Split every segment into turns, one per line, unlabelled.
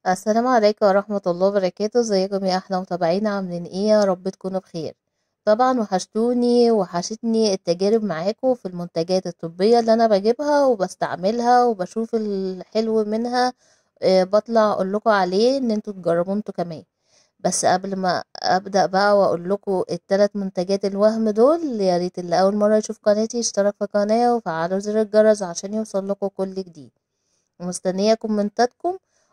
السلام عليكم ورحمة الله وبركاته ازيكم يا احلى متابعين عاملين ايه يا رب تكونوا بخير طبعا وحشتوني وحشتني التجارب معاكم في المنتجات الطبية اللي انا بجيبها وبستعملها وبشوف الحلو منها آه، بطلع اقول لكم عليه ان انتوا تجربوا انتوا كمان بس قبل ما ابدا بقى واقول لكم الثلاث منتجات الوهم دول يا ريت اللي اول مره يشوف قناتي يشترك في القناه وفعلوا زر الجرس عشان يوصل لكم كل جديد ومستنيه كومنتاتكم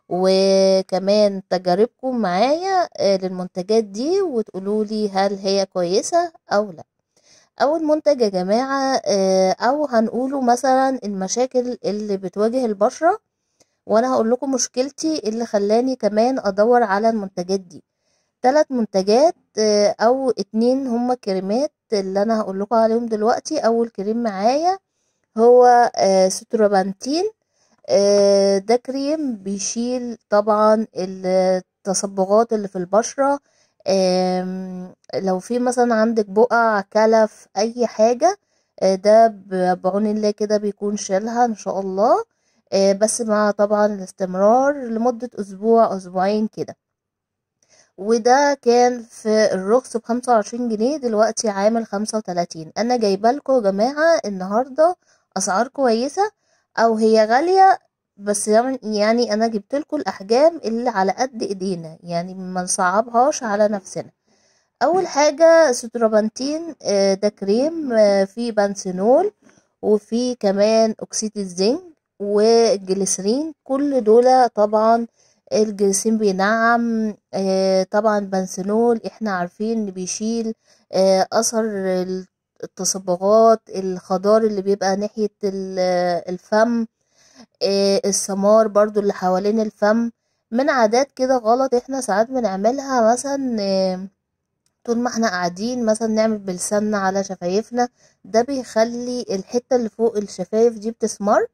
وكمان تجاربكم معايا آه، للمنتجات دي وتقولوا لي هل هي كويسة او لا اول منتج يا جماعة آه، او هنقوله مثلا المشاكل اللي بتواجه البشرة وانا هقول لكم مشكلتي اللي خلاني كمان ادور على المنتجات دي ثلاث منتجات آه، او اتنين هما كريمات اللي انا هقول لكم عليهم دلوقتي اول كريم معايا هو ستروبانتين آه، ده كريم بيشيل طبعا التصبغات اللي في البشرة آم، لو في مثلا عندك بقع كلف اي حاجة آه، ده ب- بعون الله كده بيكون شيلها ان شاء الله آه، بس مع طبعا الاستمرار لمدة اسبوع اسبوعين كده وده كان في الرخص بخمسة وعشرين جنيه دلوقتي عامل خمسة وتلاتين انا جايبالكوا يا جماعة النهاردة اسعار كويسة او هي غالية بس يعني يعني انا جبتلكوا الاحجام اللي على قد ايدينا يعني ما نصعبهاش على نفسنا اول حاجة ستروبانتين آه، ده كريم آه، فيه بنسينول وفيه كمان اكسيد الزنك والجليسرين كل دول طبعا الجليسرين بينعم آه، طبعا بنسينول احنا عارفين ان بيشيل آه، اثر التصبغات الخضار اللي بيبقى ناحية ال- الفم آه، السمار برضو اللي حوالين الفم من عادات كده غلط احنا ساعات بنعملها مثلا آه، طول ما احنا قاعدين مثلا نعمل بلساننا على شفايفنا ده بيخلي الحتة اللي فوق الشفايف دي بتسمر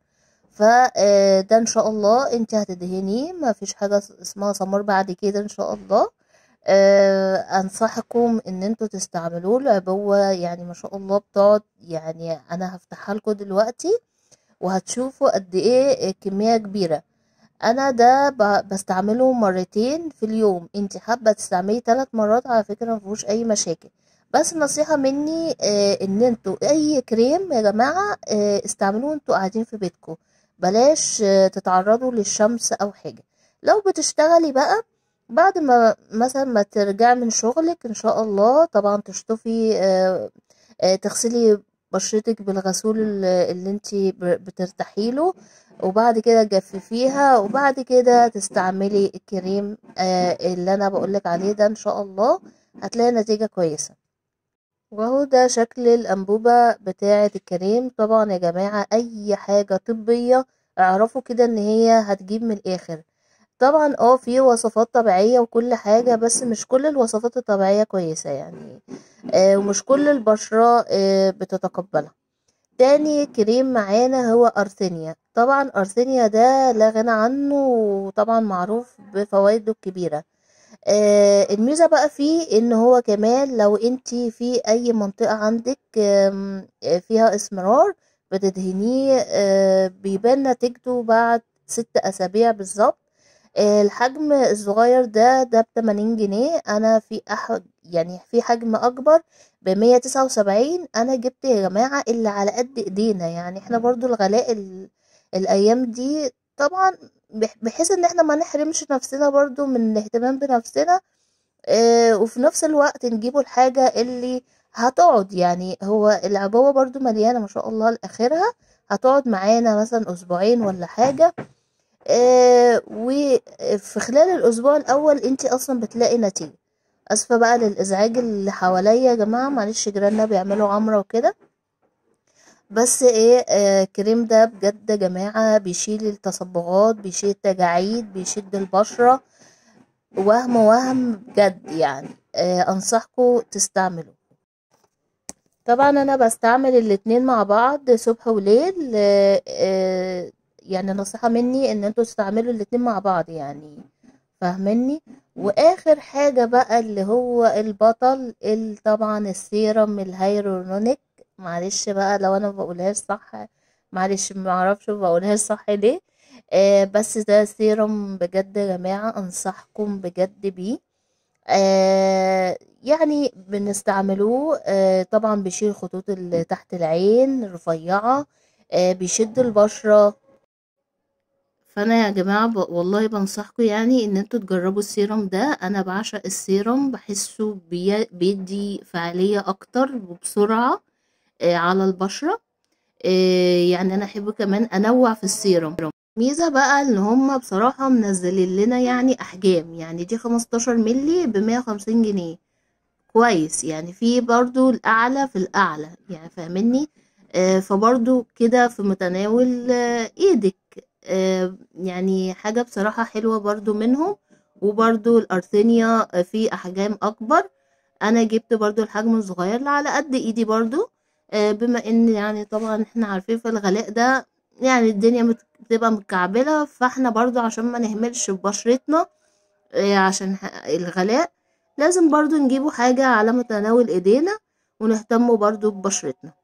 فده ان شاء الله انت هتدهنيه ما فيش حاجة اسمها سمار بعد كده ان شاء الله آه، انصحكم ان انتوا تستعملوه العبوة يعني ما شاء الله بتقعد يعني انا هفتحها لكم دلوقتي وهتشوفوا قد ايه كمية كبيرة انا ده ب- بستعمله مرتين في اليوم انت حابة تستعملي ثلاث مرات على فكرة مفيهوش اي مشاكل بس نصيحة مني آه ان انتوا اي كريم يا جماعة آه استعملوه انتوا قاعدين في بيتكم بلاش آه تتعرضوا للشمس او حاجة لو بتشتغلي بقى بعد ما مثلا ما ترجعي من شغلك ان شاء الله طبعا تشطفي آه آه تغسلي بشرتك بالغسول اللي اللي انتي ب- بترتاحي له وبعد كده تجففيها وبعد كده تستعملي الكريم آه اللي انا بقولك عليه ده ان شاء الله هتلاقي نتيجة كويسة وهو ده شكل الأنبوبة بتاعة الكريم طبعا يا جماعة أي حاجة طبية اعرفوا كده ان هي هتجيب من الآخر طبعا اه في وصفات طبيعية وكل حاجة بس مش كل الوصفات الطبيعية كويسة يعني آه ومش كل البشرة آه بتتقبلها تاني كريم معانا هو أرسينيا طبعا أرسينيا ده لا غنى عنه وطبعا معروف بفوائده الكبيرة آه الميزة بقى فيه ان هو كمان لو انتي في اي منطقة عندك آم، آه، فيها اسمرار بتدهنيه آه بيبان نتيجته بعد ست اسابيع بالظبط آه، الحجم الصغير ده ده بتمانين جنيه انا في أح... يعني في حجم اكبر بمية تسعة وسبعين انا جبت يا جماعة اللي على قد ايدينا يعني احنا برضو الغلاء ال... الايام دي طبعا بح- بحيث ان احنا ما نحرمش نفسنا برضو من الاهتمام بنفسنا آه، وفي نفس الوقت نجيبوا الحاجة اللي هتقعد يعني هو العبوة برضو مليانة ما شاء الله لآخرها هتقعد معانا مثلا أسبوعين ولا حاجة آه وفي خلال الاسبوع الاول انتي اصلا بتلاقي نتيجة اسفة بقى للازعاج اللي حواليا يا جماعة معلش جيراننا بيعملوا عمرة وكده بس ايه آه كريم ده بجد يا جماعة بيشيل التصبغات بيشيل التجاعيد بيشد البشرة وهم وهم بجد يعني آه انصحكم تستعملوا طبعا انا بستعمل الاتنين مع بعض صبح وليل آه، آه، يعني نصيحة مني ان انتوا تستعملوا الاتنين مع بعض يعني فاهمني واخر حاجة بقى اللي هو البطل ال- طبعا السيرم الهيرونيك معلش بقى لو انا ما بقولهاش صح معلش ما اعرفش ما بقولهاش صح ليه آه بس ده سيرم بجد يا جماعة انصحكم بجد بيه آه يعني بنستعملوه آه طبعا بيشيل الخطوط اللي تحت العين رفيعة آه بيشد البشرة فانا يا جماعة ب... والله بنصحكم يعني ان انتوا تجربوا السيرم ده انا بعشق السيرم بحسه بي... بيدي فعالية اكتر وبسرعة آه على البشرة آه يعني انا احب كمان انوع في السيرم ميزة بقى ان هما بصراحة منزلين لنا يعني احجام يعني دي 15 ملي بمية وخمسين جنيه كويس يعني في برضو الاعلى في الاعلى يعني فاهمني آه فبرضو كده في متناول آه ايدك آه يعني حاجة بصراحة حلوة برضو منهم وبرضو الارثينيا في احجام اكبر انا جبت برضو الحجم الصغير اللي على قد ايدي برضو آه بما ان يعني طبعا احنا عارفين في الغلاء ده يعني الدنيا مت- بتبقى متكعبلة فاحنا برضو عشان ما نهملش في بشرتنا آه عشان ح- الغلاء لازم برضو نجيبوا حاجة على متناول ايدينا ونهتموا برضو ببشرتنا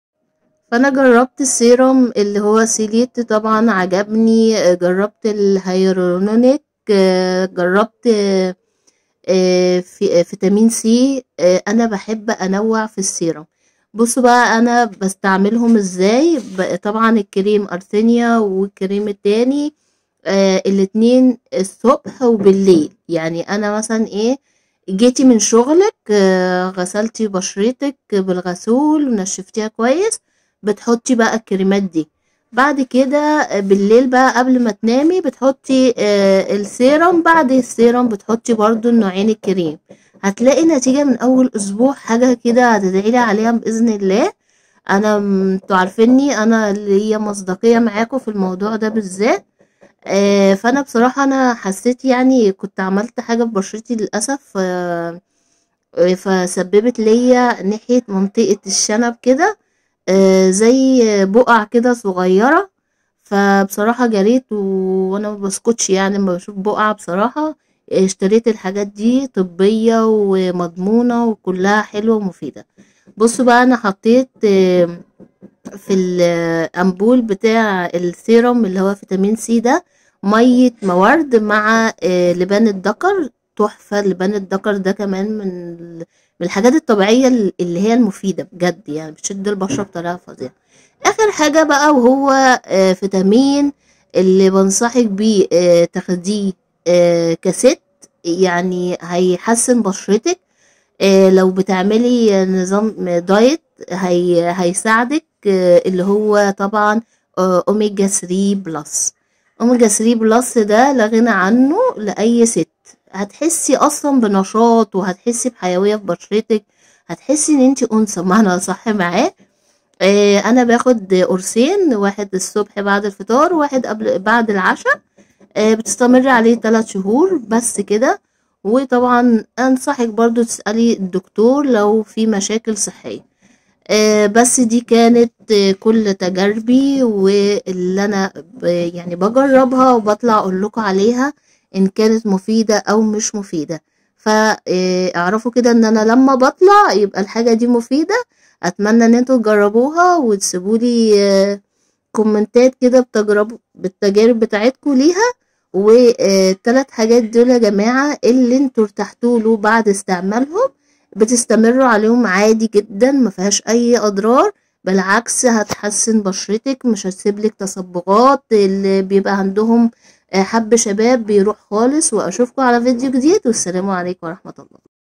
فانا جربت السيروم اللي هو سيليت طبعا عجبني آه، جربت الهيرونونيك آه، جربت آه، آه، في آه، فيتامين سي آه، انا بحب انوع في السيروم بصوا بقى انا بستعملهم ازاي ب- طبعا الكريم ارسينيا والكريم التاني آه الاتنين الصبح وبالليل يعني انا مثلا ايه جيتي من شغلك آه غسلتي بشرتك بالغسول ونشفتيها كويس بتحطي بقى الكريمات دي بعد كده آه، بالليل بقى قبل ما تنامي بتحطي آه السيرم بعد السيرم بتحطي برضو النوعين الكريم هتلاقي نتيجة من اول اسبوع حاجة كده هتدعيلي عليها بإذن الله انا م- انتوا عارفيني انا اللي هي مصداقية معاكم في الموضوع ده بالذات آه، فانا بصراحة انا حسيت يعني كنت عملت حاجة في بشرتي للأسف آه، آه، فسببت ليا ناحية منطقة الشنب كده آه، زي بقع كده صغيرة فبصراحة جريت و- وانا ما بسكتش يعني لما بشوف بقع بصراحة اشتريت الحاجات دي طبية ومضمونة وكلها حلوة ومفيدة بصوا بقى انا حطيت آه، في الأنبول بتاع السيروم اللي هو فيتامين سي ده مية موارد مع آه، لبان الذكر تحفة لبان الذكر ده كمان من ال- من الحاجات الطبيعية اللي هي المفيدة بجد يعني بتشد البشرة بطريقة فظيعة آخر حاجة بقى وهو آه، فيتامين اللي بنصحك بيه آه، تاخديه آه، كست يعني هيحسن بشرتك آه، لو بتعملي نظام دايت هي هيساعدك آه، اللي هو طبعا آه، اوميجا 3 بلس اوميجا 3 بلس ده لا غنى عنه لأي ست هتحسي اصلا بنشاط وهتحسي بحيوية في بشرتك هتحسي ان انتي انثى بمعنى صح معاه آه، انا باخد قرصين واحد الصبح بعد الفطار وواحد قبل بعد العشاء آه، بتستمر عليه ثلاث شهور بس كده وطبعا انصحك برضو تسألي الدكتور لو في مشاكل صحية آه، بس دي كانت آه، كل تجاربي واللي انا ب- يعني بجربها وبطلع اقول لكم عليها ان كانت مفيدة او مش مفيدة فاعرفوا كده ان انا لما بطلع يبقى الحاجة دي مفيدة اتمنى ان انتوا تجربوها وتسيبولي آه، كومنتات كده بتجربوا بالتجارب بتاعتكم ليها والثلاث حاجات دول يا جماعة اللي انتوا ارتحتوا له بعد استعمالهم بتستمروا عليهم عادي جدا ما فيهاش اي اضرار بالعكس هتحسن بشرتك مش هتسيبلك تصبغات اللي بيبقى عندهم آه، حب شباب بيروح خالص واشوفكم على فيديو جديد والسلام عليكم ورحمة الله